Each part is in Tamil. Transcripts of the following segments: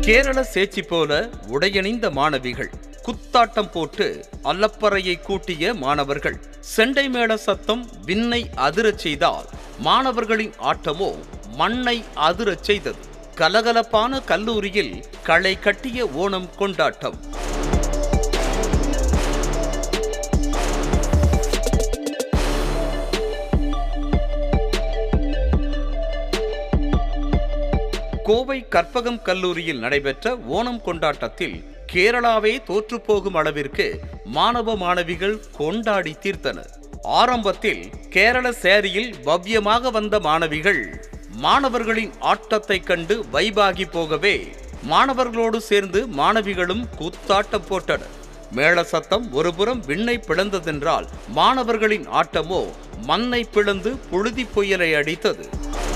கேரள சேச்சி போல உடையணிந்த மாணவிகள் குத்தாட்டம் போட்டு அல்லப்பறையை கூட்டிய மாணவர்கள் செண்டை மேள சத்தம் விண்ணை அதிரச் செய்தால் மாணவர்களின் ஆட்டமோ மண்ணை அதிரச் செய்தது கலகலப்பான கல்லூரியில் களை கட்டிய ஓணம் கொண்டாட்டம் கோவை கற்பகம் கல்லூரியில் நடைபெற்ற ஓணம் கொண்டாட்டத்தில் கேரளாவே தோற்றுப்போகும் அளவிற்கு மாணவ மாணவிகள் கொண்டாடி தீர்த்தனர் ஆரம்பத்தில் கேரள சேரியில் பவ்யமாக வந்த மாணவிகள் மாணவர்களின் ஆட்டத்தைக் கண்டு வைபாகி போகவே மாணவர்களோடு சேர்ந்து மாணவிகளும் கூத்தாட்டம் போட்டனர் மேள சத்தம் ஒருபுறம் விண்ணை பிளந்ததென்றால் மாணவர்களின் ஆட்டமோ மண்ணை பிளந்து புழுதி புயலை அடித்தது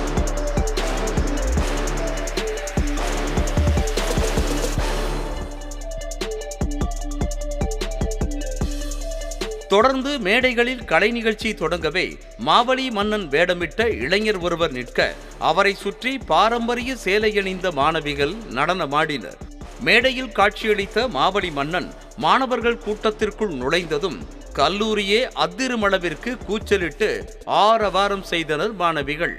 தொடர்ந்து மேடைகளில் கலை நிகழ்ச்சி தொடங்கவே மாவலி மன்னன் வேடமிட்ட இளைஞர் ஒருவர் நிற்க அவரை சுற்றி பாரம்பரிய சேலை அணிந்த மாணவிகள் நடனமாடினர் மேடையில் காட்சியளித்த மாவலி மன்னன் மாணவர்கள் கூட்டத்திற்குள் நுழைந்ததும் கல்லூரியே அதிருமளவிற்கு கூச்சலிட்டு ஆரவாரம் செய்தனர் மாணவிகள்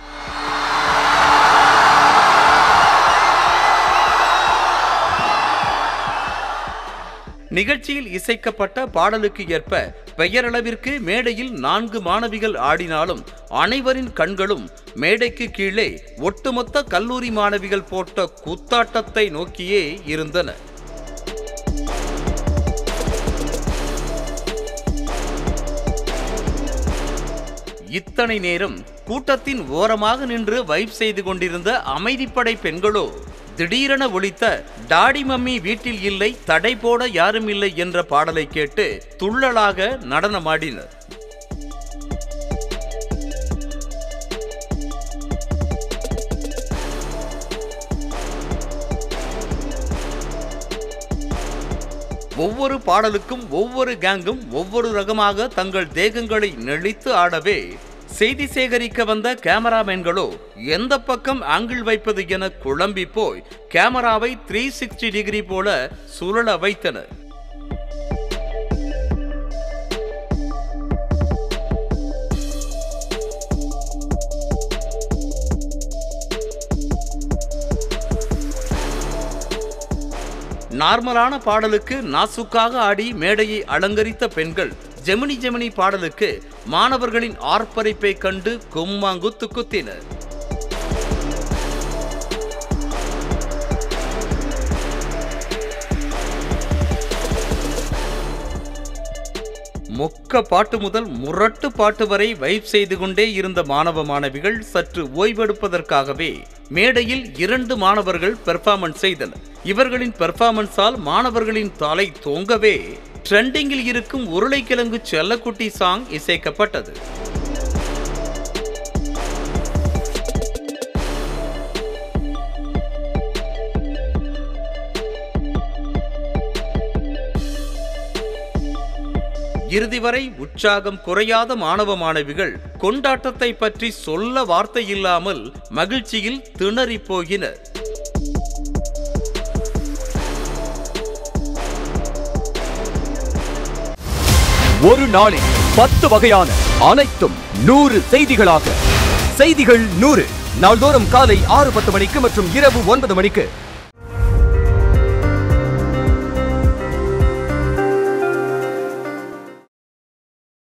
நிகழ்ச்சியில் இசைக்கப்பட்ட பாடலுக்கு ஏற்ப பெயரளவிற்கு மேடையில் நான்கு மாணவிகள் ஆடினாலும் அனைவரின் கண்களும் மேடைக்கு கீழே ஒட்டுமொத்த கல்லூரி மாணவிகள் போட்ட கூத்தாட்டத்தை நோக்கியே இருந்தன இத்தனை நேரம் கூட்டத்தின் ஓரமாக நின்று வைப் செய்து கொண்டிருந்த அமைதிப்படை பெண்களோ திடீரென ஒலித்த டாடி மம்மி வீட்டில் இல்லை தடை போட யாரும் இல்லை என்ற பாடலை கேட்டு துள்ளலாக நடனமாடினர் ஒவ்வொரு பாடலுக்கும் ஒவ்வொரு கேங்கும் ஒவ்வொரு ரகமாக தங்கள் தேகங்களை நெளித்து ஆடவே செய்தி சேகரிக்க வந்த கேமராமேன்களோ எந்த பக்கம் ஆங்கிள் வைப்பது என குழம்பி போய் கேமராவை த்ரீ சிக்ஸ்டி டிகிரி போல சுழல வைத்தனர் நார்மலான பாடலுக்கு நாசுக்காக ஆடி மேடையை அலங்கரித்த பெண்கள் ஜெமினி ஜெமினி பாடலுக்கு மாணவர்களின் ஆர்ப்பரிப்பை கண்டு கும்மாங்குத்து குத்தினர் மொக்க பாட்டு முதல் முரட்டு பாட்டு வரை வைப் செய்து கொண்டே இருந்த மாணவ மாணவிகள் சற்று ஓய்வெடுப்பதற்காகவே மேடையில் இரண்டு மாணவர்கள் பெர்ஃபார்மன்ஸ் செய்தனர் இவர்களின் பெர்ஃபார்மன்ஸால் மாணவர்களின் தலை தொங்கவே ட்ரெண்டிங்கில் இருக்கும் உருளைக்கிழங்கு செல்லக்குட்டி சாங் இசைக்கப்பட்டது இறுதி வரை உற்சாகம் குறையாத மாணவ மாணவிகள் கொண்டாட்டத்தை பற்றி சொல்ல வார்த்தை இல்லாமல் மகிழ்ச்சியில் திணறிப் போகினர் ஒரு நாளில் பத்து வகையான அனைத்தும் நூறு செய்திகளாக செய்திகள் நூறு நாள்தோறும் காலை ஆறு பத்து மணிக்கு மற்றும் இரவு ஒன்பது மணிக்கு